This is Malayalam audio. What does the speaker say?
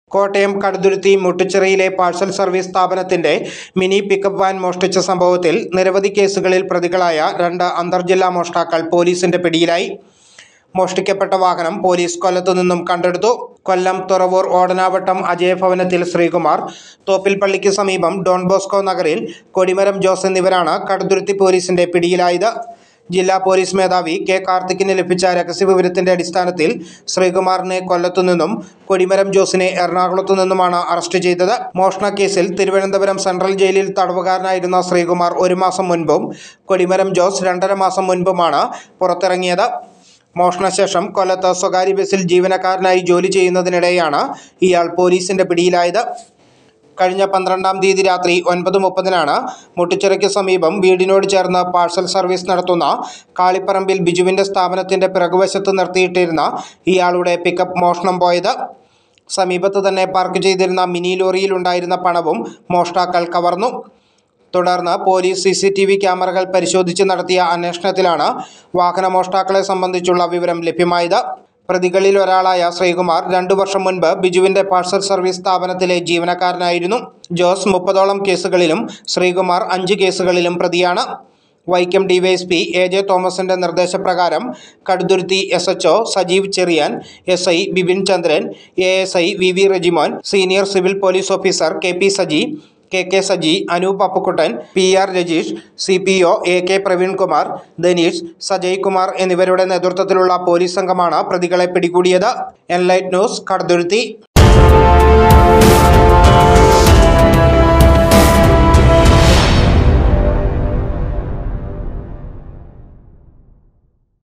കോട്ടയം കടുതുരുത്തി മുട്ടുച്ചിറയിലെ പാഴ്സൽ സർവീസ് സ്ഥാപനത്തിന്റെ മിനി പിക്കപ്പ് വാൻ മോഷ്ടിച്ച സംഭവത്തിൽ നിരവധി കേസുകളിൽ പ്രതികളായ രണ്ട് അന്തർജില്ലാ മോഷ്ടാക്കൾ പോലീസിന്റെ പിടിയിലായി മോഷ്ടിക്കപ്പെട്ട വാഹനം പോലീസ് കൊല്ലത്തു നിന്നും കണ്ടെടുത്തു കൊല്ലം തുറവൂർ ഓടനാവട്ടം അജയഭവനത്തിൽ ശ്രീകുമാർ തോപ്പിൽപ്പള്ളിക്ക് സമീപം ഡോൺ ബോസ്കോ നഗറിൽ കൊടിമരം ജോസ് എന്നിവരാണ് കടുതുരുത്തി പോലീസിന്റെ പിടിയിലായത് ജില്ലാ പോലീസ് മേധാവി കെ കാർത്തിക്കിന് ലഭിച്ച രഹസ്യവിവരത്തിന്റെ അടിസ്ഥാനത്തിൽ ശ്രീകുമാറിനെ കൊല്ലത്തു നിന്നും കൊടിമരം ജോസിനെ എറണാകുളത്തു നിന്നുമാണ് അറസ്റ്റ് ചെയ്തത് മോഷണ കേസിൽ തിരുവനന്തപുരം സെൻട്രൽ ജയിലിൽ തടവുകാരനായിരുന്ന ശ്രീകുമാർ ഒരു മാസം മുൻപും കൊടിമരം ജോസ് രണ്ടര മാസം മുൻപുമാണ് പുറത്തിറങ്ങിയത് മോഷണശേഷം കൊല്ലത്ത് സ്വകാര്യ ബസ്സിൽ ജീവനക്കാരനായി ജോലി ചെയ്യുന്നതിനിടെയാണ് ഇയാൾ പോലീസിന്റെ പിടിയിലായത് കഴിഞ്ഞ പന്ത്രണ്ടാം തീയതി രാത്രി ഒൻപത് മുപ്പതിനാണ് മുട്ടിച്ചിറയ്ക്ക് സമീപം വീടിനോട് ചേർന്ന് പാഴ്സൽ സർവീസ് നടത്തുന്ന കാളിപ്പറമ്പിൽ ബിജുവിൻ്റെ സ്ഥാപനത്തിൻ്റെ പിറകുവശത്ത് നിർത്തിയിട്ടിരുന്ന ഇയാളുടെ പിക്കപ്പ് മോഷണം പോയത് സമീപത്ത് തന്നെ പാർക്ക് ചെയ്തിരുന്ന മിനി ലോറിയിലുണ്ടായിരുന്ന പണവും മോഷ്ടാക്കൾ കവർന്നു തുടർന്ന് police C C T V ക്യാമറകൾ പരിശോധിച്ച് നടത്തിയ അന്വേഷണത്തിലാണ് വാഹനമോഷ്ടാക്കളെ സംബന്ധിച്ചുള്ള വിവരം ലഭ്യമായത് പ്രതികളിൽ ഒരാളായ ശ്രീകുമാർ രണ്ടു വർഷം മുൻപ് ബിജുവിന്റെ പാഴ്സൽ സർവീസ് സ്ഥാപനത്തിലെ ജീവനക്കാരനായിരുന്നു ജോസ് മുപ്പതോളം കേസുകളിലും ശ്രീകുമാർ അഞ്ച് കേസുകളിലും പ്രതിയാണ് വൈക്കം ഡിവൈഎസ്പി എ ജെ തോമസിന്റെ നിർദ്ദേശപ്രകാരം Kaduthuruthy S H Sajeev Cheriyan S I Bipin Chandran A S I V V Rejimon senior civil police officer K P Saji K K Saji Anoop Appukuttan P R Rajeesh C P O A K Praveenkumar Dhaneesh Sajay Kumar എന്നിവരുടെ നേതൃത്വത്തിലുള്ള പോലീസ് സംഘമാണ് പ്രതികളെ പിടികൂടിയത് എൻലൈറ്റ് ന്യൂസ് കടുതുരുത്തി